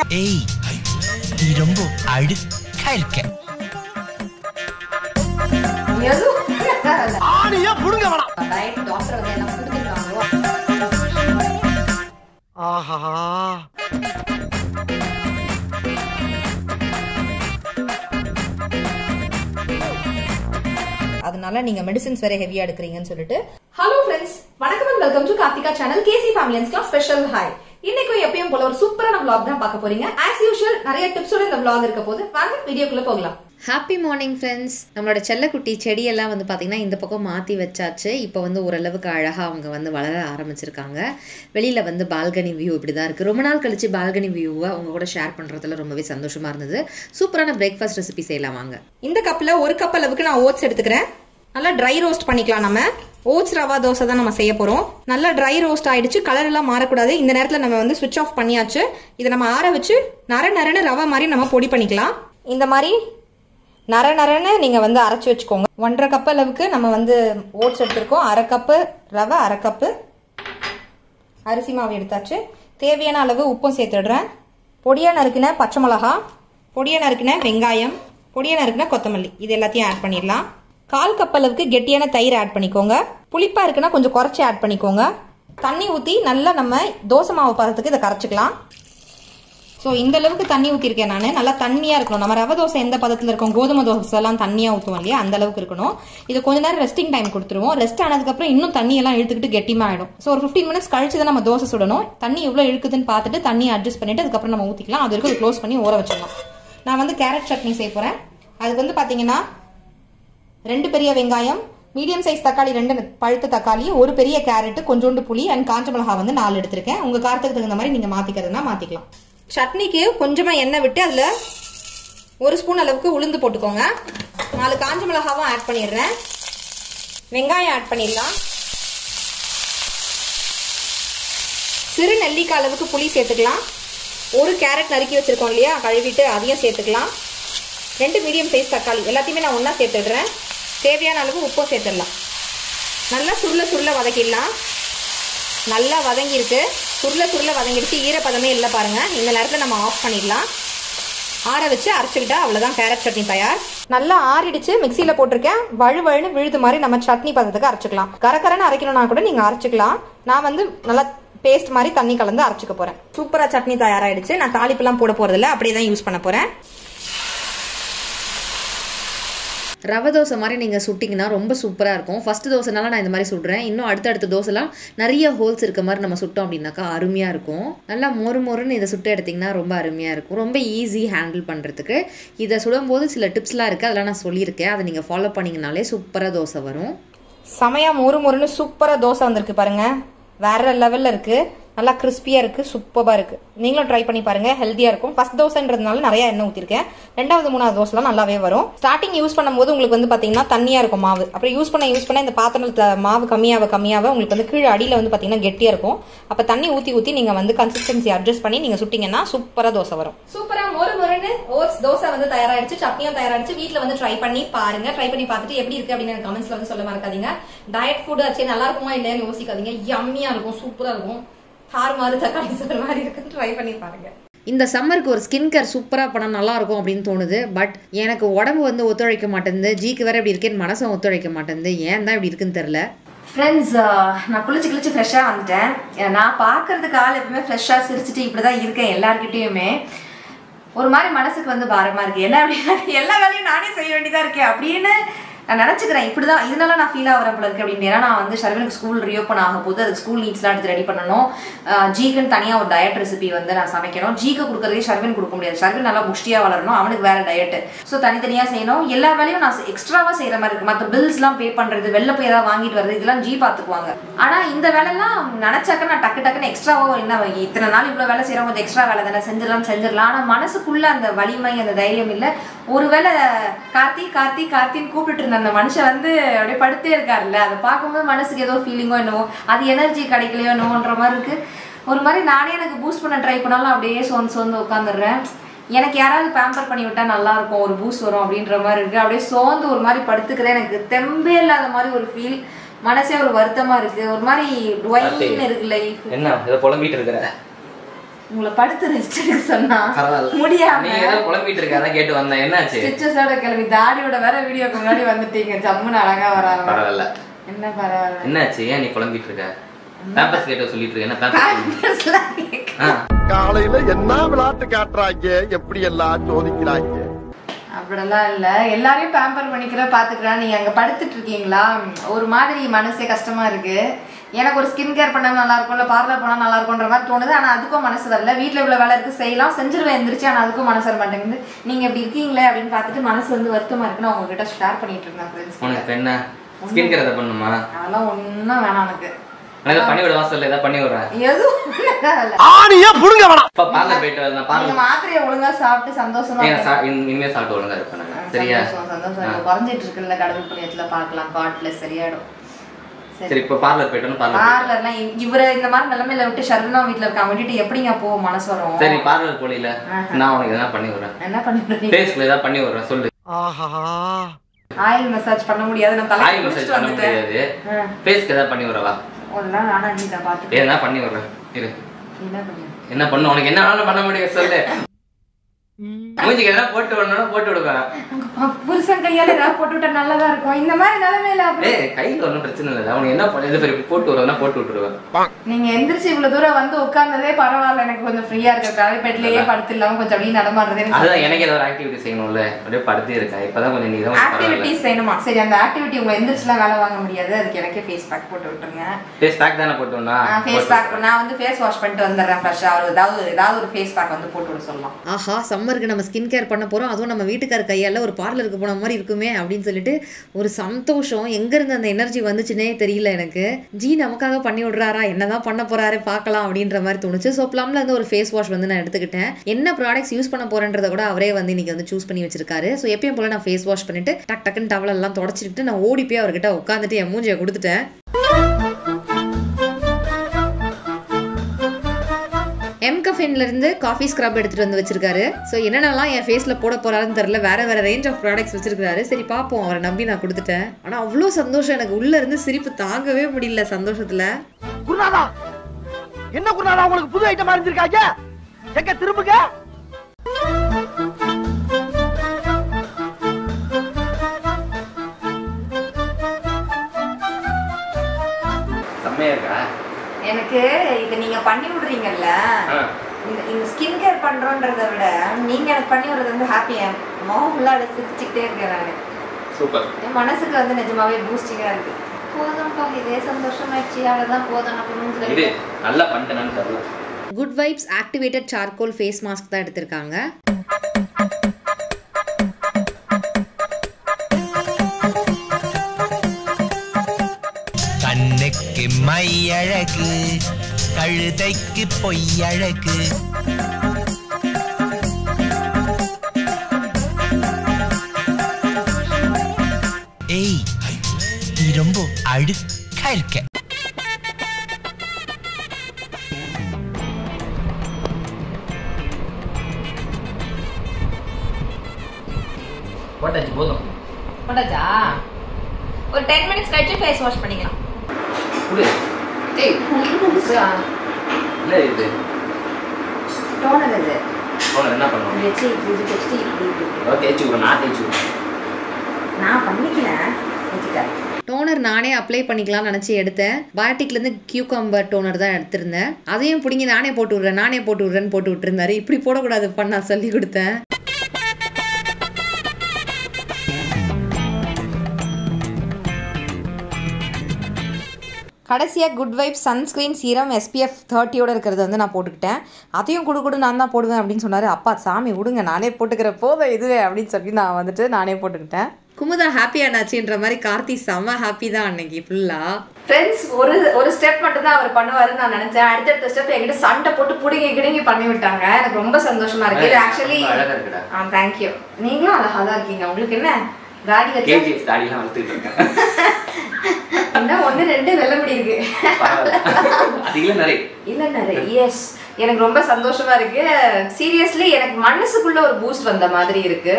ஏய் நீ ரொம்ப அழுக்கா இருக்க ஆணியா புடுங்க வேணாம் டயட் டாக்டர் வந்து என்ன கொடுத்துருக்காங்களோ ஆஹா அதனால நீங்க மெடிசின்ஸ் வேற ஹெவியா எடுக்கிறீங்கன்னு சொல்லிட்டு ஹலோ ஃப்ரெண்ட்ஸ் வணக்கம் and welcome to Karthika channel KC ஃபேமிலியன்ஸ்லாம் ஸ்பெஷல் ஹாய் இன்னைக்கும் எப்பயும் போல ஒரு சூப்பரான vlog தான் பார்க்க போறீங்க ஆஸ் யூஷுவல் நிறைய டிப்ஸோட இந்த vlog இருக்க போது வாங்க வீடியோக்குள்ள போகலாம் ஹாப்பி மார்னிங் ஃப்ரெண்ட்ஸ் நம்மளோட செல்லக்குட்டி செடியெல்லாம் வந்து பார்த்திங்கன்னா இந்த பக்கம் மாற்றி வச்சாச்சு இப்போ வந்து ஓரளவுக்கு அழகாக அவங்க வந்து வளர ஆரம்பிச்சிருக்காங்க வெளியில் வந்து பால்கனி வியூ இப்படி தான் இருக்குது ரொம்ப நாள் கழிச்சு பால்கனி வியூவை அவங்க கூட ஷேர் பண்ணுறதுல ரொம்பவே சந்தோஷமாக இருந்தது சூப்பரான பிரேக்ஃபாஸ்ட் ரெசிபி செய்யலாம் வாங்க இந்த கப்ல ஒரு கப் அளவுக்கு நான் ஓட்ஸ் எடுத்துக்கிறேன் நல்லா ட்ரை ரோஸ்ட் பண்ணிக்கலாம் நம்ம ஓட்ஸ் ரவா தோசை தான் நம்ம செய்ய போறோம் நல்லா ட்ரை ரோஸ்ட் ஆயிடுச்சு கலர் எல்லாம் மாறக்கூடாது இந்த நேரத்தில் நம்ம வந்து சுவிட்ச் ஆஃப் பண்ணியாச்சு இதை நம்ம ஆற வச்சு நர நரன்னு ரவை மாதிரி நம்ம பொடி பண்ணிக்கலாம் இந்த மாதிரி நர நரன்னு நீங்கள் வந்து அரைச்சி வச்சுக்கோங்க ஒன்றரை கப் அளவுக்கு நம்ம வந்து ஓட்ஸ் எடுத்திருக்கோம் அரை கப்பு ரவை அரை கப்பு அரிசி மாவு எடுத்தாச்சு தேவையான அளவு உப்பும் சேர்த்துடுறேன் பொடியா நறுக்கின பச்சை மிளகா பொடியா நறுக்கின வெங்காயம் பொடியா நறுக்கின கொத்தமல்லி இது எல்லாத்தையும் ஆட் பண்ணிடலாம் கால் கப் அளவுக்கு கெட்டியான தயிர் ஆட் பண்ணிக்கோங்க புளிப்பா இருக்குன்னா கொஞ்சம் குறைச்சி ஆட் பண்ணிக்கோங்க தண்ணி ஊற்றி நல்லா நம்ம தோசை மாவு பதத்துக்கு இதை கரைச்சிக்கலாம் ஸோ இந்த அளவுக்கு தண்ணி ஊற்றிருக்கேன் நான் நல்லா தண்ணியாக இருக்கணும் நம்ம ரவை தோசை எந்த பதத்தில் இருக்கும் கோதுமை தோசை எல்லாம் தண்ணியாக ஊற்றுவோம் இல்லையா அந்த அளவுக்கு இருக்கணும் இது கொஞ்ச நேரம் ரெஸ்டிங் டைம் கொடுத்துருவோம் ரெஸ்ட் ஆனதுக்கப்புறம் இன்னும் தண்ணி எல்லாம் இழுத்துக்கிட்டு கெட்டிமா ஆயிடும் ஸோ ஒரு ஃபிஃப்டீன் மினிட்ஸ் கழிச்சு தான் நம்ம தோசை சுடணும் தண்ணி எவ்வளோ இழுக்குதுன்னு பார்த்துட்டு தண்ணி அட்ஜஸ்ட் பண்ணிட்டு அதுக்கப்புறம் நம்ம ஊற்றிக்கலாம் அது வரைக்கும் க்ளோஸ் பண்ணி ஊற வச்சிடலாம் நான் வந்து கேரட் சட்னி செய்ய போகிறேன் அதுக்கு வந்து பார்த்தீங்கன்னா ரெண்டு பெரிய வெங்காயம் மீடியம் சைஸ் தக்காளி ரெண்டு பழுத்த தக்காளி ஒரு பெரிய கேரட் கொஞ்சோண்டு புளி அண்ட் காஞ்ச மிளகா வந்து நாலு எடுத்திருக்கேன் உங்க காரத்துக்கு தகுந்த மாதிரி நீங்க மாத்திக்கிறதுனா மாத்திக்கலாம் சட்னிக்கு கொஞ்சமா எண்ணெய் விட்டு அதுல ஒரு ஸ்பூன் அளவுக்கு உளுந்து போட்டுக்கோங்க நாலு காஞ்ச மிளகாவும் ஆட் பண்ணிடுறேன் வெங்காயம் ஆட் பண்ணிடலாம் சிறு நெல்லிக்காய் அளவுக்கு புளி சேர்த்துக்கலாம் ஒரு கேரட் நறுக்கி வச்சிருக்கோம் இல்லையா கழுவிட்டு அதையும் சேர்த்துக்கலாம் ரெண்டு மீடியம் சைஸ் தக்காளி எல்லாத்தையுமே நான் ஒன்றா சேர்த்துடுறேன் தேவையான அளவு உப்பும் சேர்த்துடலாம் நல்லா சுருள சுருள வதக்கிடலாம் நல்லா வதங்கியிருக்கு சுருள சுருள வதங்கிடுச்சு ஈரப்பதமே இல்லை பாருங்க இந்த நேரத்தில் நம்ம ஆஃப் பண்ணிடலாம் ஆற வச்சு அரைச்சிக்கிட்டா அவ்வளோதான் கேரட் சட்னி தயார் நல்லா ஆறிடுச்சு மிக்சியில் போட்டிருக்கேன் வழுவழுன்னு விழுது மாதிரி நம்ம சட்னி பதத்துக்கு அரைச்சிக்கலாம் கரகரன்னு அரைக்கணும்னா கூட நீங்கள் அரைச்சிக்கலாம் நான் வந்து நல்லா பேஸ்ட் மாதிரி தண்ணி கலந்து அரைச்சிக்க போகிறேன் சூப்பராக சட்னி தயாராகிடுச்சு நான் தாளிப்பெல்லாம் போட போகிறதில்ல அப்படியே தான் யூஸ் பண்ண போகிறேன் ரவை தோசை மாதிரி நீங்கள் சுட்டிங்கன்னா ரொம்ப சூப்பராக இருக்கும் ஃபஸ்ட்டு தோசைனால நான் இந்த மாதிரி சுடுறேன் இன்னும் அடுத்தடுத்த தோசைலாம் நிறைய ஹோல்ஸ் இருக்க மாதிரி நம்ம சுட்டோம் அப்படின்னாக்கா அருமையாக இருக்கும் நல்லா மொறு மொறுன்னு இதை சுட்டு எடுத்திங்கன்னா ரொம்ப அருமையாக இருக்கும் ரொம்ப ஈஸி ஹேண்டில் பண்ணுறதுக்கு இதை சுடும்போது சில டிப்ஸ்லாம் இருக்குது அதெல்லாம் நான் சொல்லியிருக்கேன் அதை நீங்கள் ஃபாலோ பண்ணிங்கனாலே சூப்பராக தோசை வரும் செமையா மொறு மொறுன்னு சூப்பராக தோசை வந்திருக்கு பாருங்க வேற லெவல்ல இருக்கு நல்லா கிறிஸ்பியா இருக்கு சூப்பரா இருக்கு நீங்களும் ட்ரை பண்ணி பாருங்க ஹெல்த்தியா இருக்கும் ஃபர்ஸ்ட் தோசைன்றதுனால நிறைய எண்ணெய் ஊத்திருக்கேன் ரெண்டாவது மூணாவது தோசைலாம் நல்லாவே வரும் ஸ்டார்டிங் யூஸ் பண்ணும்போது உங்களுக்கு வந்து பாத்தீங்கன்னா தண்ணியா இருக்கும் மாவு அப்புறம் யூஸ் பண்ண யூஸ் பண்ண இந்த பாத்திரத்துல மாவு கம்மியாக கம்மியாக உங்களுக்கு வந்து கீழே அடியில வந்து பாத்தீங்கன்னா கெட்டியா இருக்கும் அப்ப தண்ணி ஊத்தி ஊத்தி நீங்க வந்து கன்சிஸ்டன்சி அட்ஜஸ்ட் பண்ணி நீங்க சுட்டீங்கன்னா சூப்பரா தோசை வரும் சூப்பரா மொறு மொறுன்னு ஓட்ஸ் தோசை வந்து தயாராயிடுச்சு சட்னியும் தயாராயிடுச்சு வீட்ல வந்து ட்ரை பண்ணி பாருங்க ட்ரை பண்ணி பார்த்துட்டு எப்படி இருக்கு அப்படின்னு கமெண்ட்ஸ்ல வந்து சொல்ல மறக்காதீங்க டயட் ஃபுட் ஆச்சு நல்லா இருக்குமா இல்லையான்னு யோசிக்காதீங்க யம்மியா இருக்கும் சூப்பரா இருக்கும் தாறு மாறு தக்காளி சாறு மாதிரி இருக்குன்னு ட்ரை பண்ணி பாருங்க இந்த சம்மருக்கு ஒரு ஸ்கின் கேர் சூப்பராக பண்ணால் நல்லா இருக்கும் அப்படின்னு தோணுது பட் எனக்கு உடம்பு வந்து ஒத்துழைக்க மாட்டேங்குது ஜிக்கு வேற இப்படி இருக்கேன்னு மனசும் ஒத்துழைக்க மாட்டேங்குது ஏன் தான் இப்படி இருக்குன்னு தெரில ஃப்ரெண்ட்ஸ் நான் குளிச்சு குளிச்சு ஃப்ரெஷ்ஷாக வந்துட்டேன் நான் பார்க்கறதுக்கு ஆள் எப்பவுமே ஃப்ரெஷ்ஷாக சிரிச்சிட்டு இப்படி தான் இருக்கேன் எல்லார்கிட்டயுமே ஒரு மாதிரி மனசுக்கு வந்து பாரமாக இருக்குது என்ன அப்படின்னா எல்லா வேலையும் நானே செய்ய வேண்டியதாக இருக்கேன் அப்படின்னு நான் நினச்சிக்கிறேன் இப்படி தான் இதனால நான் ஃபீல் ஆகிறேன் போல இருக்கு அப்படின்னு ஏன்னா நான் வந்து ஷர்வனுக்கு ஸ்கூல் ரீஓப்பன் ஆக போது அதுக்கு ஸ்கூல் நீட்ஸ்லாம் எடுத்து ரெடி பண்ணணும் ஜீக்குன்னு தனியாக ஒரு டயட் ரெசிபி வந்து நான் சமைக்கணும் ஜீக்கு கொடுக்குறதே ஷர்வன் கொடுக்க முடியாது ஷர்வன் நல்லா புஷ்டியாக வளரணும் அவனுக்கு வேற டயட்டு ஸோ தனித்தனியாக செய்யணும் எல்லா வேலையும் நான் எக்ஸ்ட்ராவாக செய்கிற மாதிரி இருக்குது மற்ற பில்ஸ்லாம் பே பண்ணுறது வெளில போய் ஏதாவது வாங்கிட்டு வர்றது இதெல்லாம் ஜி பார்த்துக்குவாங்க ஆனால் இந்த வேலைலாம் நினச்சாக்க நான் டக்கு டக்குன்னு எக்ஸ்ட்ராவாக என்ன இத்தனை நாள் இவ்வளோ வேலை செய்கிறோம் கொஞ்சம் எக்ஸ்ட்ரா வேலை தானே செஞ்சிடலாம் செஞ்சிடலாம் ஆனால் மனசுக்குள்ள அந்த வலிமை அந்த தைரியம் இல்லை ஒருவேளை கார்த்தி கார்த்தி கார்த்தின்னு கூப்பிட்டு இருந்த அந்த மனுஷன் வந்து அப்படியே படுத்தே இருக்காருல்ல அதை பார்க்கும்போது மனசுக்கு ஏதோ ஃபீலிங்கோ என்னவோ அது எனர்ஜி கிடைக்கலையோ என்னவோன்ற மாதிரி இருக்கு ஒரு மாதிரி நானே எனக்கு பூஸ்ட் பண்ண ட்ரை பண்ணாலும் அப்படியே சோர்ந்து சோர்ந்து உட்காந்துடுறேன் எனக்கு யாராவது பேம்பர் பண்ணி விட்டா நல்லா இருக்கும் ஒரு பூஸ்ட் வரும் அப்படின்ற மாதிரி இருக்கு அப்படியே சோர்ந்து ஒரு மாதிரி படுத்துக்கிறேன் எனக்கு தெம்பே இல்லாத மாதிரி ஒரு ஃபீல் மனசே ஒரு வருத்தமா இருக்கு ஒரு மாதிரி ஒயின்னு இருக்கு லைஃப் என்ன இதை புலம்பிட்டு இருக்கிற உங்களை படுத்து ரெஸ்ட் எடுக்க சொன்னா பரவாயில்ல முடியாம நீங்க ஏதோ குழம்பிட்டு இருக்க அதான் கேட்டு வந்தேன் என்னாச்சு ஸ்டிச்சஸோட கிளம்பி தாடியோட வேற வீடியோக்கு முன்னாடி வந்துட்டீங்க ஜம்முன்னு அழகா வராங்க பரவாயில்ல என்ன பரவாயில்ல என்னாச்சு ஏன் நீ குழம்பிட்டு இருக்க பேம்பர்ஸ் கேட்ட சொல்லிட்டு இருக்க என்ன பேம்பர்ஸ் Pampers-லாம் கேக்க- ஆ காலையில என்ன விளையாட்டு காட்டுறாங்க எப்படி எல்லாம் சோதிக்கிறாங்க அப்படிலாம் இல்ல எல்லாரையும் பேம்பர் பண்ணிக்கிற பாத்துக்கிறேன் நீங்க அங்க படுத்துட்டு இருக்கீங்களா ஒரு மாதிரி மனசே கஷ்டமா இருக்கு எனக்கு ஒரு ஸ்கின் கேர் பண்ணா நல்லா இருக்கும் இல்ல பார்லர் போனா நல்லா இருக்கும்ன்ற மாதிரி தோணுது ஆனா அதுக்கும் மனசு வரல வீட்ல இவ்வளவு வேலை இருக்கு செய்யலாம் செஞ்சிருவேன் எந்திரிச்சு ஆனா அதுக்கும் மனசு வர மாட்டேங்குது நீங்க இப்படி இருக்கீங்களே அப்படின்னு பார்த்துட்டு மனசு வந்து வருத்தமா இருக்குன்னு உங்ககிட்ட ஷேர் பண்ணிட்டு இருந்தேன் ஃப்ரெண்ட்ஸ் உனக்கு இப்ப என்ன ஸ்கின் கேர் எதாவது பண்ணுமா அதெல்லாம் ஒண்ணும் வேணாம் எனக்கு எனக்கு பண்ணி விட வாசல் ஏதாவது பண்ணி விடுறேன் எதுவும் இல்ல. ஆணியா புடுங்க வேணாம் இப்ப பார்லர் போயிட்டு வரேன் நீங்க பார்லர் மாத்திரையை ஒழுங்கா சாப்பிட்டு சந்தோஷமா நீங்க இருங்க. சா- இனி- இனிமே சாப்பிட்டு ஒழுங்கா இருப்பேன் நான். சரியா சந்தோஷம் சந்தோஷம் இப்போ குறைஞ்சிட்டு இருக்குல்ல கடவுள் புண்ணியத்துல பார்க்கலாம் காட்ல சரியாயிடும் சரி சரி இப்ப பார்லர் போயிட்டு பார்லர் பார்லர்லாம் இவரை இந்த மாதிரி நிலைமையில விட்டு ஷர்னா வீட்ல இருக்கான் விட்டுட்டு எப்படிங்க போக மனசு வரும் சரி பார்லர் போலில நான் உனக்கு எதனா பண்ணி விடுறேன் என்ன பண்ணிட்டு ஃபேஸ்ல ஏதாவது பண்ணி விடுறேன் சொல்லு ஆஹா ஆயில் மசாஜ் பண்ண முடியாது நான் தலை ஆயில் மசாஜ் பண்ண வந்துட்டேன் முடியாது ஃபேஸ்க்கு ஏதாவது பண்ணி விடவா ஒன்றும் நானா நீ தான் பார்த்துட்டு எதனா பண்ணி விடுறேன் இரு என்ன பண்ணு என்ன பண்ணு உனக்கு என்ன வேணாலும் பண்ண முடியும் சொல்லு மூஞ்சிக்கு எதனா போட்டு விடணும் போட்டு விடுவேன் உங்க ப- புருஷன் கையால ஏதாவது போட்டு விட்டா நல்லதா இருக்கும் இந்த மாதிரி நிலைமையில அப்படி ஏய் கையில ஒன்றும் பிரச்சனை இல்லை அவனுக்கு என்ன பண்ண இது சரி போட்டு விடுறதுனா போட்டு விட்டுருவேன் நீங்க எந்திரிச்சு இவ்வளவு தூரம் வந்து உட்கார்ந்ததே பரவாயில்ல எனக்கு கொஞ்சம் ஃப்ரீயா இருக்கிறதுக்காக பெட்லயே படுத்து இல்லாம கொஞ்சம் அப்படியே நடமாடுறது எனக்கு அதுதான் எனக்கு ஏதோ ஒரு ஆக்டிவிட்டி செய்யணும்ல அப்படியே படுத்தே இருக்கேன் இப்பதான் கொஞ்சம் நீ தான் பரவாயில்ல ஆக்டிவிட்டிஸ் செய்யணுமா சரி அந்த ஆக்டிவிட்டி உங்களை எந்திரிச்சுலாம் வேலை வாங்க முடியாது அதுக்கு எனக்கே ஃபேஸ் பேக் போட்டு விட்டுருங்க ஃபேஸ் பேக் தானே போட்டோம்னா ஃபேஸ் பேக் நான் வந்து ஃபேஸ் வாஷ் பண்ணிட்டு வந்துடுறேன் ஃப்ரெஷ்ஷா ஒரு ஏதாவது ஏதாவது ஒரு ஃபேஸ் பேக் வந்து போட்டு விட சொல்லலாம் ஆஹா சம்மருக்கு நம்ம ஸ்கின் கேர் பண்ண போகிறோம் அதுவும் நம்ம வீட்டுக்கார கையால் ஒரு பார்லருக்கு போன மாதிரி இருக்குமே அப்படின்னு சொல்லிட்டு ஒரு சந்தோஷம் எங்கேருந்து அந்த எனர்ஜி வந்துச்சுன்னே தெரியல எனக்கு ஜி நமக்காக பண்ணி விடுறாரா என்னதான் பண்ண போறாரு பார்க்கலாம் அப்படின்ற மாதிரி தோணுச்சு ஸோ ப்ளம்ல இருந்து ஒரு ஃபேஸ் வாஷ் வந்து நான் எடுத்துக்கிட்டேன் என்ன ப்ராடக்ட்ஸ் யூஸ் பண்ண போறேன்றத கூட அவரே வந்து இன்னைக்கு வந்து சூஸ் பண்ணி வச்சிருக்காரு ஸோ எப்பயும் போல நான் ஃபேஸ் வாஷ் பண்ணிட்டு டக் டக்குன்னு டவல் எல்லாம் தொடச்சிட்டு நான் ஓடி போய் அவர்கிட்ட உட்காந்துட்டு என் மூஞ்சியை கொடுத்துட்டேன் எம் கஃபேன்ல இருந்து காஃபி ஸ்க்ரப் எடுத்துட்டு வந்து வச்சிருக்காரு ஸோ என்னென்னலாம் என் ஃபேஸ்ல போட போறாருன்னு தெரியல வேற வேற ரேஞ்ச் ஆஃப் ப்ராடக்ட்ஸ் வச்சிருக்காரு சரி பார்ப்போம் அவரை நம்பி நான் கொடுத்துட்டேன் ஆனா அவ்வளோ சந்தோஷம் எனக்கு உள்ள இருந்து சிரிப்பு தாங்கவே முடியல சந்தோஷத்துல குருநாதா என்ன குருநாதா உங்களுக்கு புது ஐட்டம் அறிஞ்சிருக்காங்க எங்க திரும்புங்க செம்மையா இருக்கா எனக்கு இது நீங்க பண்ணி விடுறீங்கல்ல ஆ. இந்த இந்த ஸ்கின் கேர் பண்றோன்றத விட நீங்க எனக்கு பண்ணி விடுறது வந்து ஹாப்பியா முகம் ஃபுல்லா அதை சிரிச்சுக்கிட்டே இருக்கேன் நான் சூப்பர் என் மனசுக்கு வந்து நிஜமாவே பூஸ்டிங்கா இருக்கு போதும்ப்பா இதே சந்தோஷமாயிடுச்சு அவ்வளவுதான் போதும் அப்படின்னு இது நல்லா பண்ணிட்டேனான்னு தெரியல good vibes activated charcoal face mask தான் எடுத்திருக்காங்க கண்ணுக்கு மை அழகு கழுதைக்கு பொய்யழகு ஏய் நீ ரொம்ப அழுக்கா இருக்க போட்டாச்சு போதும் போட்டாச்சா ஒரு டென் மினிட்ஸ் கழிச்சு ஃபேஸ் வாஷ் பண்ணிக்கலாம் குடு ஏய் இல்லை இது டோனர் இது போன என்ன பண்ணுவோம் இப்படி வச்சு இப்படி இப்படி வச்சுட்டு இப்படி இப்படி ஏதோ தேய்ச்சி விடுறேன் நான் தேய்ச்சி விடுறேன் நான் பண்ணிக்கிறேன் வச்சுட்டேன் டோனர் நானே அப்ளை பண்ணிக்கலாம்னு நினச்சி எடுத்தேன் பயோட்டிக்லேருந்து கியூகம்பர் டோனர் தான் எடுத்திருந்தேன் அதையும் பிடிங்கி நானே போட்டு விட்றேன் நானே போட்டு விட்றேன்னு போட்டு விட்டுருந்தாரு இப்படி போடக்கூடாது பண்ண சொல்லி கொடுத்தேன் கடைசியாக good vibe sunscreen serum SPF தேர்ட்டியோட இருக்கிறது வந்து நான் போட்டுக்கிட்டேன் அதையும் கொடு கொடு நான் தான் போடுவேன் அப்படின்னு சொன்னார் அப்பா சாமி விடுங்க நானே போட்டுக்கிறேன் போதும் இதுவே அப்படின்னு சொல்லி நான் வந்துட்டு நானே போட்டுக்கிட்டேன் குமுதா ஹாப்பி ஆனாச்சுன்ற மாதிரி கார்த்தி செம்ம ஹாப்பி தான் அன்னைக்கு ஃபுல்லாக ஃப்ரெண்ட்ஸ் ஒரு ஒரு ஸ்டெப் மட்டும் தான் அவர் பண்ணுவாருன்னு நான் நினைச்சேன் அடுத்தடுத்த ஸ்டெப் என்கிட்ட சண்டை போட்டு புடுங்கி கிடுங்கி பண்ணி விட்டாங்க எனக்கு ரொம்ப சந்தோஷமா இருக்கு இது ஆக்சுவலி ரொம்ப அழகா இருக்குடா ஆ தேங்க்யூ நீங்களும் அழகா தான் இருக்கீங்க உங்களுக்கு என்ன தாடி வச்சு கேஜிஎஃப் தாடிலாம் வளர்த்துட்டு இருக்கேன் என்ன ஒன்று ரெண்டு வெள்ளமுடி இருக்கு பரவாயில்ல அதிகம் நிறைய இல்ல நிறைய எஸ் எனக்கு ரொம்ப சந்தோஷமா இருக்கு சீரியஸ்லி எனக்கு மனசுக்குள்ள ஒரு பூஸ்ட் வந்த மாதிரி இருக்கு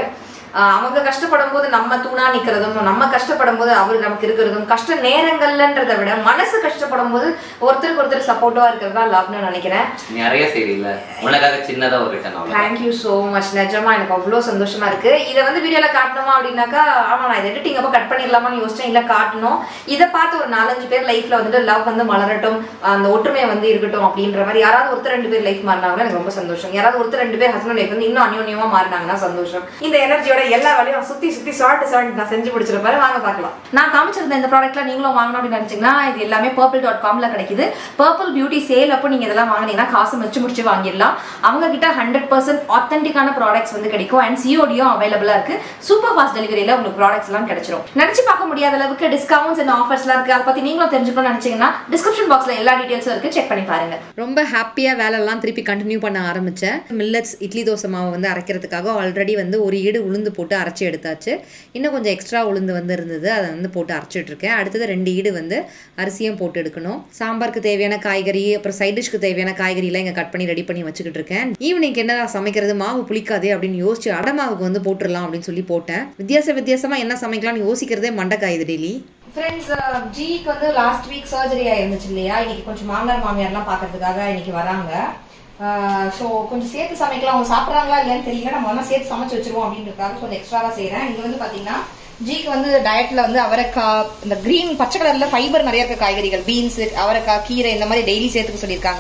ஆஹ் அவங்க கஷ்டப்படும் போது நம்ம தூணா நிக்கிறதும் நம்ம கஷ்டப்படும் போது அவர் நமக்கு இருக்கிறதும் கஷ்ட நேரங்கள்ன்றதை விட மனசு கஷ்டப்படும் போது ஒருத்தருக்கு ஒருத்தர் சப்போர்ட்டிவா இருக்கிறதா லவ்னு நினைக்கிறேன் நீ நிறைய செய்யல உனக்காக சின்னதா ஒரு ரிட்டன் அவ்வளோ தேங்க்யூ ஸோ மச் நிஜமா எனக்கு அவ்வளோ சந்தோஷமா இருக்கு இதை வந்து வீடியோல காட்டணுமா அப்படின்னாக்கா ஆமா நான் இதை எடிட்டிங் அப்போ கட் பண்ணிடலாமான்னு யோசிச்சேன் இல்ல காட்டணும் இதை பார்த்து ஒரு நாலஞ்சு பேர் லைஃப்ல வந்துட்டு லவ் வந்து மலரட்டும் அந்த ஒற்றுமை வந்து இருக்கட்டும் அப்படின்ற மாதிரி யாராவது ஒருத்தர் ரெண்டு பேர் லைஃப் மாறினாங்கன்னா எனக்கு ரொம்ப சந்தோஷம் யாராவது ஒருத்தர் ரெண்டு பேர் ஹஸ்பண்ட் லைஃப் வந்து இன்னும் அந்யோன்யமா மாறினாங்கன்னா சந்தோஷம் இந்த எனர்ஜியோட எல்லா வேலையும் சுத்தி சுத்தி சால்ட் சால்ட் நான் செஞ்சு முடிச்சிருப்பாரு வாங்க பார்க்கலாம் நான் காமிச்சிருந்த இந்த ப்ராடக்ட்ல நீங்களும் வாங்கணும் அப்படின்னு நினைச்சீங்கன்னா இது எல்லாமே பர்பிள் டாட் காம்ல கிடைக்குது பர்பிள் பியூட்டி சேல் அப்போ நீங்க இதெல்லாம் வாங்குனீங்கன்னா காசு மிச்சு முடிச்சு வாங்கிடலாம் அவங்க கிட்ட ஹண்ட்ரட் பர்சன்ட் ஆத்தென்டிக்கான ப்ராடக்ட்ஸ் வந்து கிடைக்கும் அண்ட் சிஓடியும் அவைலபிளா இருக்கு சூப்பர் ஃபாஸ்ட் டெலிவரியில உங்களுக்கு ப்ராடக்ட்ஸ் எல்லாம் கிடைச்சிரும் நினைச்சு பார்க்க முடியாத அளவுக்கு டிஸ்கவுண்ட்ஸ் அண்ட் ஆஃபர்ஸ்லாம் இருக்கு அதை பத்தி நீங்களும் தெரிஞ்சுக்கணும்னு நினைச்சீங்கன்னா டிஸ்கிரிப்ஷன் பாக்ஸ்ல எல்லா டீடைல்ஸும் இருக்கு செக் பண்ணி பாருங்க ரொம்ப ஹாப்பியாக வேலைலாம் திருப்பி கண்டினியூ பண்ண ஆரம்பித்தேன் மில்லட்ஸ் இட்லி தோசை மாவு வந்து அரைக்கிறதுக்காக ஆல்ரெடி வந்து ஒரு ஈடு உளுந்து போட்டு அரைச்சி எடுத்தாச்சு இன்னும் கொஞ்சம் எக்ஸ்ட்ரா உளுந்து வந்து இருந்தது அதை வந்து போட்டு அரைச்சிட்டு இருக்கேன் அடுத்தது ரெண்டு ஈடு வந்து அரிசியும் போட்டு எடுக்கணும் சாம்பாருக்கு தேவையான காய்கறி அப்புறம் சைட் டிஷ்க்கு தேவையான காய்கறிலாம் இங்கே கட் பண்ணி ரெடி பண்ணி வச்சுக்கிட்டு இருக்கேன் ஈவினிங் என்னடா சமைக்கிறது மாவு புளிக்காதே அப்படின்னு யோசிச்சு அடமாவுக்கு வந்து போட்டுடலாம் அப்படின்னு சொல்லி போட்டேன் வித்தியாச வித்தியாசமாக என்ன சமைக்கலாம்னு யோசிக்கிறதே மண்டைக்காயுது டெய்லி ஃப்ரெண்ட்ஸ் ஜிக்கு வந்து லாஸ்ட் வீக் சர்ஜரி ஆயிருந்துச்சு இல்லையா இன்னைக்கு கொஞ்சம் மாமனார் மாமியார்லாம் பார்க்கறதுக்காக இன்னைக்கு வராங்க ஸோ கொஞ்சம் சேர்த்து சமைக்கலாம் அவங்க சாப்பிட்றாங்களா இல்லையான்னு தெரியல நம்ம வேணா சேர்த்து சமைச்சு வச்சிருவோம் அப்படின்றதுக்காக கொஞ்சம் எக்ஸ்ட்ராவா செய்றேன் இங்க வந்து பாத்தீங்கன்னா ஜிக்கு வந்து டயட்ல வந்து அவரைக்காய் இந்த கிரீன் பச்சை கலர்ல ஃபைபர் நிறைய இருக்க காய்கறிகள் பீன்ஸ் அவரைக்காய் கீரை இந்த மாதிரி டெய்லி சேர்த்துக்க சொல்லியிருக்காங்க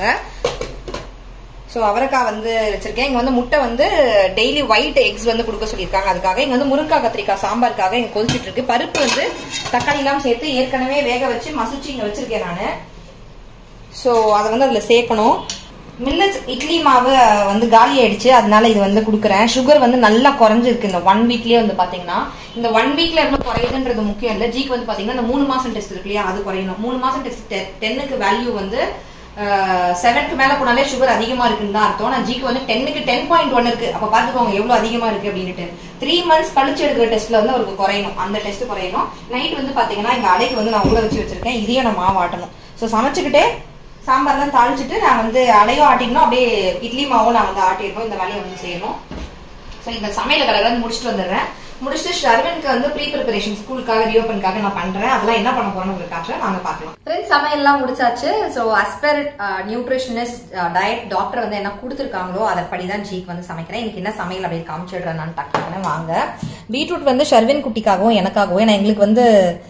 ஸோ அவரைக்காய் வந்து வச்சிருக்கேன் இங்க வந்து முட்டை வந்து டெய்லி ஒயிட் எக்ஸ் வந்து கொடுக்க சொல்லியிருக்காங்க அதுக்காக இங்க வந்து முருங்காய் கத்திரிக்காய் சாம்பாருக்காக இங்க கொதிச்சிட்டு இருக்கு பருப்பு வந்து தக்காளி எல்லாம் சேர்த்து ஏற்கனவே வேக வச்சு மசிச்சு இங்க வச்சிருக்கேன் நான் ஸோ அதை வந்து அதில் சேர்க்கணும் மில்லட்ஸ் இட்லி மாவு வந்து காலி ஆயிடுச்சு அதனால இது வந்து கொடுக்குறேன் சுகர் வந்து நல்லா குறைஞ்சிருக்கு இந்த ஒன் வீக்லயே வந்து பாத்தீங்கன்னா இந்த ஒன் வீக்ல எவ்வளவு குறையுதுன்றது முக்கியம் இல்லை ஜிக்கு வந்து பாத்தீங்கன்னா இந்த மூணு மாசம் டெஸ்ட் இருக்கு இல்லையா அது குறையணும் மூணு மாசம் டெஸ்ட் டென்னுக்கு வேல்யூ வந்து செவனுக்கு மேல போனாலே சுகர் அதிகமா இருக்குன்னு தான் அர்த்தம் நான் ஜிக்கு வந்து டென்னுக்கு டென் பாயிண்ட் ஒன் இருக்கு அப்ப பாத்துக்கோங்க எவ்வளவு அதிகமா இருக்கு அப்படின்ட்டு த்ரீ மந்த்ஸ் கழிச்சு எடுக்கிற டெஸ்ட்ல வந்து அவருக்கு குறையணும் அந்த டெஸ்ட் குறையணும் நைட் வந்து பாத்தீங்கன்னா இங்க அடைக்கு வந்து நான் உள்ள வச்சு வச்சிருக்கேன் இதையும் நான் மாவு ஆட்டணும் ஸோ சமைச்சுக்கிட்டே சாம்பார்லாம் தாளிச்சிட்டு நான் வந்து அடையும் ஆட்டிக்கணும் அப்படியே இட்லி மாவும் நான் வந்து ஆட்டிடணும் இந்த வேலையை வந்து செய்யணும் ஸோ இந்த சமையல் கடை முடிச்சுட்டு வந்துடுறேன் முடிச்சுட்டு ஷர்வனுக்கு வந்து ப்ரீ ப்ரிப்பரேஷன் ஸ்கூலுக்காக ரியோபனுக்காக நான் பண்றேன் அதெல்லாம் என்ன பண்ண போறோம்னு உங்களுக்கு காட்டுறேன் வாங்க பார்க்கலாம் ஃப்ரெண்ட்ஸ் சமையல்லாம் முடிச்சாச்சு so as per nutritionist diet doctor வந்து என்ன கொடுத்துருக்காங்களோ அதன்படி தான் ஜீக் வந்து சமைக்கிறேன் இன்னைக்கு என்ன சமையல் அப்படின்னு காமிச்சிடுறேன் நான் டக்குன்னு வாங்க பீட்ரூட் வந்து ஷர்வின் குட்டிக்காகவும் எனக்காகவும் ஏன்னா எங்களுக்கு வந்து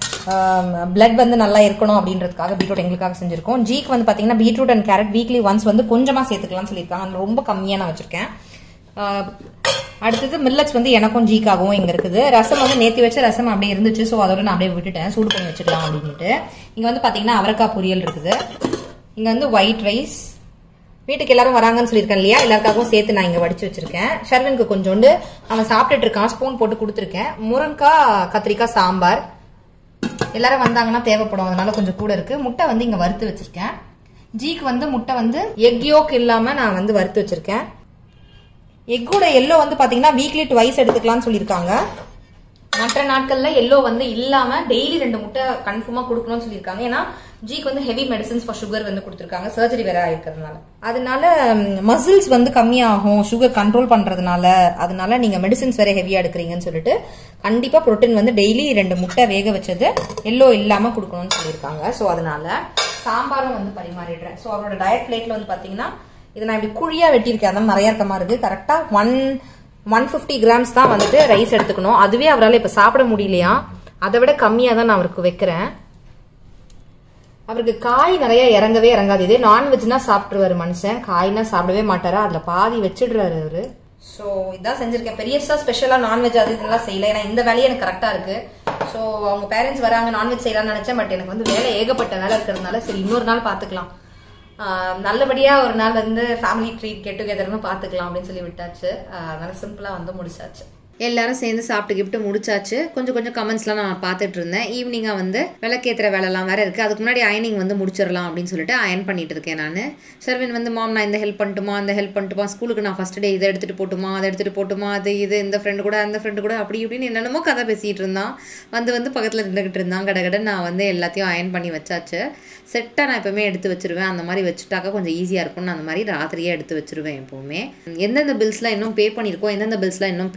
பிளட் வந்து நல்லா இருக்கணும் அப்படின்றதுக்காக பீட்ரூட் எங்களுக்காக செஞ்சிருக்கோம் ஜீக்கு வந்து பாத்தீங்கன்னா beetroot and carrot weekly once வந்து கொஞ்சமா சேர்த்துக்கலாம்னு சொல்லியிருக்காங்க அதுல ரொம்ப கம்மியா நான் வச்சிருக்கேன் ஆஹ் அடுத்தது மில்லட்ஸ் வந்து எனக்கும் ஜீக்காகவும் இங்க இருக்குது ரசம் வந்து நேத்தி வச்ச ரசம் அப்படியே இருந்துச்சு ஸோ அதோட நான் அப்படியே விட்டுட்டேன் சூடு பண்ணி வச்சுக்கலாம் அப்படின்ட்டு இங்க வந்து பாத்தீங்கன்னா அவரைக்காய் பொரியல் இருக்குது இங்க வந்து ஒயிட் ரைஸ் வீட்டுக்கு எல்லாரும் வராங்கன்னு சொல்லியிருக்கேன் இல்லையா எல்லாருக்காகவும் சேர்த்து நான் இங்க வடிச்சு வச்சிருக்கேன் ஷர்வினுக்கு கொஞ்சோண்டு அவன் சாப்பிட்டுட்டு இருக்கான் ஸ்பூன் போட்டு கொடுத்துருக்கேன் முருங்காய் கத்திரிக்காய் சாம்பார் எல்லாரும் வந்தாங்கன்னா தேவைப்படும் அதனால கொஞ்சம் கூட இருக்கு முட்டை வந்து இங்க வறுத்து வச்சிருக்கேன் ஜீக்கு வந்து முட்டை வந்து எக் யோக் இல்லாம நான் வந்து வறுத்து வச்சிருக்கேன் எக்கோட எல்லோ வந்து பாத்தீங்கன்னா வீக்லி டுவைஸ் எடுத்துக்கலாம்னு சொல்லியிருக்காங்க மற்ற நாட்கள்ல எல்லோ வந்து இல்லாம டெய்லி ரெண்டு முட்டை கன்ஃபார்மா கொடுக்கணும்னு சொல்லியிருக்காங்க ஏன்னா ஜிக்கு வந்து ஹெவி மெடிசன்ஸ் ஃபார் சுகர் வந்து கொடுத்துருக்காங்க சர்ஜரி வேற இருக்கிறதுனால அதனால மசில்ஸ் வந்து கம்மியாகும் சுகர் கண்ட்ரோல் பண்றதுனால அதனால நீங்க மெடிசன்ஸ் வேற ஹெவியா எடுக்கிறீங்கன்னு சொல்லிட்டு கண்டிப்பா புரோட்டீன் வந்து டெய்லி ரெண்டு முட்டை வேக வச்சது எல்லோ இல்லாம கொடுக்கணும்னு சொல்லியிருக்காங்க ஸோ அதனால சாம்பாரும் வந்து பரிமாறிடுறேன் ஸோ அவரோட டயட் பிளேட்ல வந்து பாத்தீங்கன்னா இதை நான் இப்படி குழியா வெட்டியிருக்கேன் அதான் நிறைய இருக்க மாதிரி இருக்கு கரெக்டா ஒன் ஒன் ஃபிஃப்டி கிராம்ஸ் தான் வந்துட்டு ரைஸ் எடுத்துக்கணும் அதுவே அவரால் இப்போ சாப்பிட முடியலையா அதை விட கம்மியாக தான் நான் அவருக்கு வைக்கிறேன் அவருக்கு காய் நிறைய இறங்கவே இறங்காது இதே நான்வெஜ்னா சாப்பிட்டுருவாரு மனுஷன் காய்னா சாப்பிடவே மாட்டாரா அதுல பாதி வச்சிடுறாரு அவரு ஸோ இதான் செஞ்சிருக்கேன் பெரியசா ஸ்பெஷலா நான்வெஜ் அது இதெல்லாம் செய்யல ஏன்னா இந்த வேலையே எனக்கு கரெக்டா இருக்கு ஸோ அவங்க பேரண்ட்ஸ் வராங்க நான்வெஜ் செய்யலாம்னு நினைச்சேன் பட் எனக்கு வந்து வேலை ஏகப்பட்ட வேலை இருக்கிறதுனால சரி இன்னொரு நாள் பாத்துக்கலாம் ஆஹ் நல்லபடியா ஒரு நாள் வந்து ஃபேமிலி ட்ரீட் கெட் டுகெதர்னு பாத்துக்கலாம் அப்படின்னு சொல்லி விட்டாச்சு ஆஹ் அதனால சிம்பிளா வந்து முடிச்சாச்சு எல்லாரும் சேர்ந்து சாப்பிட்டு கிஃப்ட் முடிச்சாச்சு கொஞ்சம் கொஞ்சம் கமெண்ட்ஸ்லாம் நான் பார்த்துட்டு இருந்தேன் ஈவினிங்காக வந்து விளக்கேற்றுற வேலைலாம் வேற இருக்குது அதுக்கு முன்னாடி அயனிங் வந்து முடிச்சிடலாம் அப்படின்னு சொல்லிட்டு அயன் பண்ணிட்டு இருக்கேன் நான் சர்வின் வந்து மாம் நான் இந்த ஹெல்ப் பண்ணட்டுமா அந்த ஹெல்ப் பண்ணட்டுமா ஸ்கூலுக்கு நான் ஃபஸ்ட் டே இதை எடுத்துகிட்டு போட்டுமா அதை எடுத்துகிட்டு போட்டுமா அது இது இந்த ஃப்ரெண்டு கூட அந்த ஃப்ரெண்டு கூட அப்படி இப்படின்னு என்னென்னமோ கதை பேசிகிட்டு இருந்தான் வந்து வந்து பக்கத்தில் நின்றுக்கிட்டு இருந்தான் கடகட நான் வந்து எல்லாத்தையும் அயன் பண்ணி வச்சாச்சு செட்டாக நான் எப்பவுமே எடுத்து வச்சிருவேன் அந்த மாதிரி வச்சுட்டாக்கா கொஞ்சம் ஈஸியாக இருக்கும்னு அந்த மாதிரி ராத்திரியே எடுத்து வச்சிருவேன் எப்போவுமே எந்தெந்த பில்ஸ்லாம் இன்னும் பே பண்ணியிருக்கோம் எந்தெந்த பில்ஸ்லாம் இன்னும் பே பண்ணல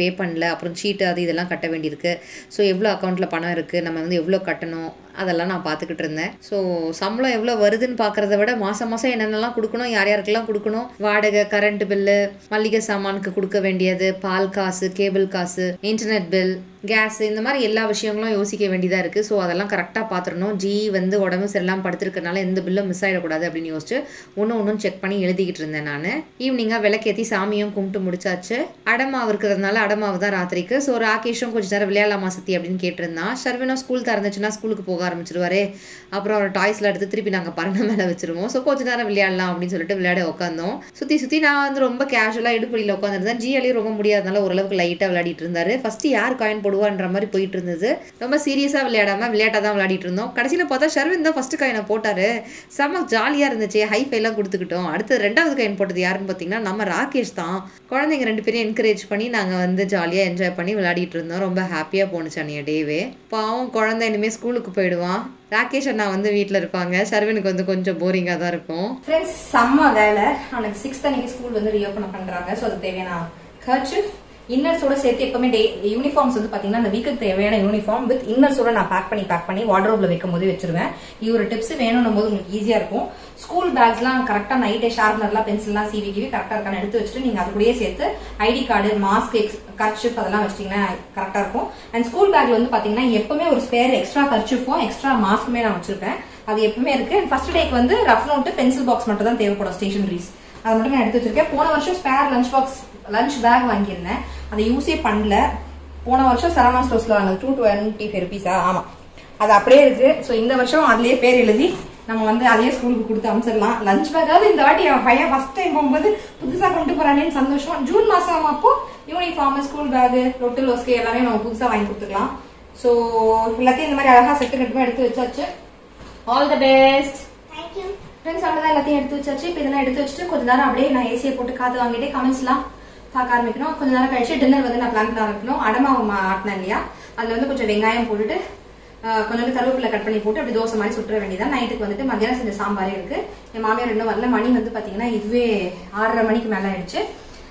அப்புறம் சீட்டு அது இதெல்லாம் கட்ட வேண்டியிருக்கு ஸோ எவ்வளோ அக்கௌண்ட்டில் பணம் இருக்குது நம்ம வந்து எவ்வளோ கட்டணும் அதெல்லாம் நான் பார்த்துக்கிட்டு இருந்தேன் ஸோ சம்பளம் எவ்வளோ வருதுன்னு பார்க்குறத விட மாதம் மாதம் என்னென்னலாம் கொடுக்கணும் யார் யாருக்கெல்லாம் கொடுக்கணும் வாடகை கரண்ட் பில்லு மளிகை சாமானுக்கு கொடுக்க வேண்டியது பால் காசு கேபிள் காசு இன்டர்நெட் பில் கேஸ் இந்த மாதிரி எல்லா விஷயங்களும் யோசிக்க வேண்டியதாக இருக்குது ஸோ அதெல்லாம் கரெக்டாக பார்த்துடணும் ஜி வந்து உடம்பு சரியில்லாமல் படுத்திருக்கனால எந்த பில்லும் மிஸ் ஆகிடக்கூடாது அப்படின்னு யோசிச்சு ஒன்று ஒன்றும் செக் பண்ணி எழுதிக்கிட்டு இருந்தேன் நான் ஈவினிங்காக விளக்கேற்றி சாமியும் கும்பிட்டு முடிச்சாச்சு அடமாவு இருக்கிறதுனால அடமாவு தான் ராத்திரிக்கு ஸோ ராகேஷும் கொஞ்சம் நேரம் விளையாடலாமா சத்தி அப்படின்னு கேட்டிருந்தான் ஷர்வினும் ஸ்கூல் திறந்துச்சுன்னா ஸ்கூலுக்கு போக ஆரம்பிச்சிருவாரு அப்புறம் அவர் டாய்ஸ்ல எடுத்து திருப்பி நாங்கள் பரண மேலே வச்சிருவோம் ஸோ கொஞ்ச நேரம் விளையாடலாம் அப்படின்னு சொல்லிட்டு விளையாட உட்காந்தோம் சுற்றி சுற்றி நான் வந்து ரொம்ப கேஷுவலாக இடுப்படியில் உட்காந்துருந்தேன் ஜிஎலையும் ரொம்ப முடியாதனால ஓரளவுக்கு லைட்டாக விளையாடிட்டு இருந்தாரு ஃபர்ஸ்ட் யார் காயின் போடுவான்ற மாதிரி போயிட்டு இருந்தது ரொம்ப சீரியஸாக விளையாடாம விளையாட்டாக தான் விளையாடிட்டு இருந்தோம் கடைசியில் பார்த்தா ஷர்வின் தான் ஃபர்ஸ்ட் காயினை போட்டாரு செம்ம ஜாலியாக இருந்துச்சு ஹை ஃபைலாம் கொடுத்துக்கிட்டோம் அடுத்து ரெண்டாவது காயின் போட்டது யாருன்னு பார்த்தீங்கன்னா நம்ம ராகேஷ் தான் குழந்தைங்க ரெண்டு பேரும் என்கரேஜ் பண்ணி நாங்கள் வந்து ஜாலியாக என்ஜாய் பண்ணி விளையாடிட்டு இருந்தோம் ரொம்ப ஹாப்பியாக போணுச்சு அன்னைய டேவே பாவம் குழந்தை இனிமேல் ஸ்கூலுக்கு போயிடுவான் ராகேஷ் அண்ணா வந்து வீட்டில் இருப்பாங்க ஷர்வினுக்கு வந்து கொஞ்சம் போரிங்காக தான் இருக்கும் ஃப்ரெண்ட்ஸ் செம்ம வேலை அவனுக்கு சிக்ஸ்த் அன்னைக்கு ஸ்கூல் வந்து ரீஓப்பன் பண்றாங்க ஸோ அதுக்கு தேவையான கர்ச்சிஃப் இன்னர்ஸோட சேர்த்து எப்பவுமே டே யூனிஃபார்ம்ஸ் வந்து பாத்தீங்கன்னா அந்த வீக்குக்கு தேவையான யூனிஃபார்ம் வித் இன்னர்ஸோட நான் பேக் பண்ணி பேக் பண்ணி வார்ட்ரோப்ல வைக்கும் போது வச்சிருவேன் இது ஒரு டிப்ஸ் வேணும்னும் போது உங்களுக்கு ஈஸியா இருக்கும் ஸ்கூல் பேக்ஸ்லாம் கரெக்டா நைட்டே ஷார்ப்னர்லாம் பென்சில்லாம் சீவி கிவி கரெக்டா இருக்கான்னு எடுத்து வச்சுட்டு நீங்க அது கூடயே சேர்த்து ஐடி கார்டு மாஸ்க் கர்ச்சிஃப் அதெல்லாம் வச்சிட்டீங்கன்னா கரெக்டா இருக்கும் அண்ட் ஸ்கூல் பேக்ல வந்து பாத்தீங்கன்னா எப்பவுமே ஒரு ஸ்பேர் எக்ஸ்ட்ரா கர்ச்சிஃபும் எக்ஸ்ட்ரா மாஸ்க்குமே நான் வச்சிருப்பேன் அது எப்பவுமே இருக்கு அண்ட் ஃபர்ஸ்ட் டேக்கு வந்து ரஃப் நோட்டு பென்சில் பாக்ஸ் மட்டும் தான் தேவைப்படும் ஸ்டேஷனரிஸ் அது மட்டும் நான் எடுத்து வச்சிருக்கேன் போன வருஷம் spare lunch box lunch bag வாங்கியிருந்தேன் அதை யூஸே பண்ணல போன வருஷம் சரவணா ஸ்டோர்ஸ்ல வாங்கினது டூ டுவெண்ட்டி ஃபைவ் ருபீஸா ஆமா அது அப்படியே இருக்கு ஸோ இந்த வருஷம் அதுலயே பேர் எழுதி நம்ம வந்து அதே ஸ்கூலுக்கு கொடுத்து அனுப்பிச்சிடலாம் லஞ்ச் பேக்காவது இந்த வாட்டி என் பையன் ஃபர்ஸ்ட் டைம் போகும்போது புதுசா கொண்டு போறானேன்னு சந்தோஷம் ஜூன் மாசம் அப்போ யூனிஃபார்ம் ஸ்கூல் பேக் லொட்டு லோஸ்க்கு எல்லாமே நம்ம புதுசா வாங்கி கொடுத்துக்கலாம் ஸோ எல்லாத்தையும் இந்த மாதிரி அழகா செட்டு கட்டுமா எடுத்து வச்சாச்சு ஆல் த பெஸ்ட் ஃப்ரெண்ட்ஸ் அவ்வளோதான் எல்லாத்தையும் எடுத்து வச்சாச்சு இப்போ இதெல்லாம் எடுத்து வச்சுட்டு கொஞ்ச நேரம் அப்படியே நான் ஏசியை போட்டு காத்து வாங்கிட்டே கமெண்ட்ஸ்லாம் பார்க்க ஆரம்பிக்கணும் கொஞ்ச நேரம் கழிச்சு டின்னர் வந்து நான் பிளான் பண்ண ஆரம்பிக்கணும் அடமாவு மா- ஆட்டினேன் இல்லையா அதில் வந்து கொஞ்சம் வெங்காயம் போட்டுட்டு ஆஹ், கொஞ்சோண்டு கருவேப்பிலை கட் பண்ணி போட்டு அப்படி தோசை மாதிரி சுட்டுற வேண்டியதான் நைட்டுக்கு வந்துட்டு மத்தியானம் செஞ்ச சாம்பாரே இருக்கு என் மாமியார் இன்னும் வரல மணி வந்து பாத்தீங்கன்னா இதுவே ஆறரை மணிக்கு மேல ஆயிடுச்சு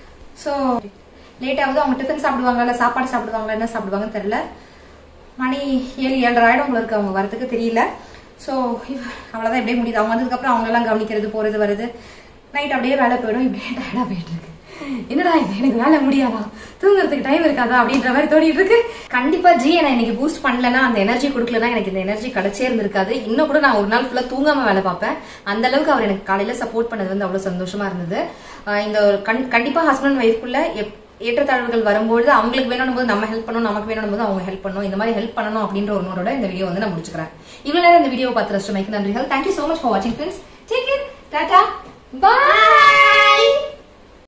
ஸோ லேட் ஆகுது அவங்க டிஃபன் சாப்பிடுவாங்களா இல்லை சாப்பாடு சாப்பிடுவாங்களா என்ன சாப்பிடுவாங்கன்னு தெரியல மணி ஏழு ஏழரை ஆயிடும் போல இருக்கு அவங்க வரதுக்கு தெரியல ஸோ அவ்வளோதான் இப்படியே முடியுது அவங்க வந்ததுக்கப்புறம் அவங்களெல்லாம் கவனிக்கிறது போகிறது வருது நைட் அப்படியே வேலை போயிடும் இப்படியே டயர்டாக போயிட்டு இருக்கு என்னடா இது எனக்கு வேலை முடியாதா தூங்குறதுக்கு டைம் இருக்காதா அப்படின்ற மாதிரி தோணிட்டு இருக்கு கண்டிப்பா ஜி நான் இன்னைக்கு பூஸ்ட் பண்ணலன்னா அந்த எனர்ஜி கொடுக்கலனா எனக்கு இந்த எனர்ஜி கிடைச்சே இருந்திருக்காது இன்னும் கூட நான் ஒரு நாள் ஃபுல்லா தூங்காம வேலை பார்ப்பேன் அந்த அளவுக்கு அவர் எனக்கு காலையில சப்போர்ட் பண்ணது வந்து அவ்வளவு சந்தோஷமா இருந்தது ஆஹ் இந்த ஒரு கண் கண்டிப்பா ஹஸ்பண்ட் ஒய்ஃப்குள்ள எப் ஏற்றத்தாழ்வுகள் வரும்போது அவங்களுக்கு வேணும் போது நம்ம ஹெல்ப் பண்ணணும் நமக்கு வேணும் போது அவங்க ஹெல்ப் பண்ணணும் இந்த மாதிரி ஹெல்ப் பண்ணணும் அப்படின்ற ஒரு நோட்டோட இந்த வீடியோ வந்து நான் முடிச்சுக்கிறேன் இவ்வளவு நேரம் இந்த வீடியோ பார்த்து ரஷ்டமைக்கு நன்றிகள் thank you so much for watching friends take it டாடா bye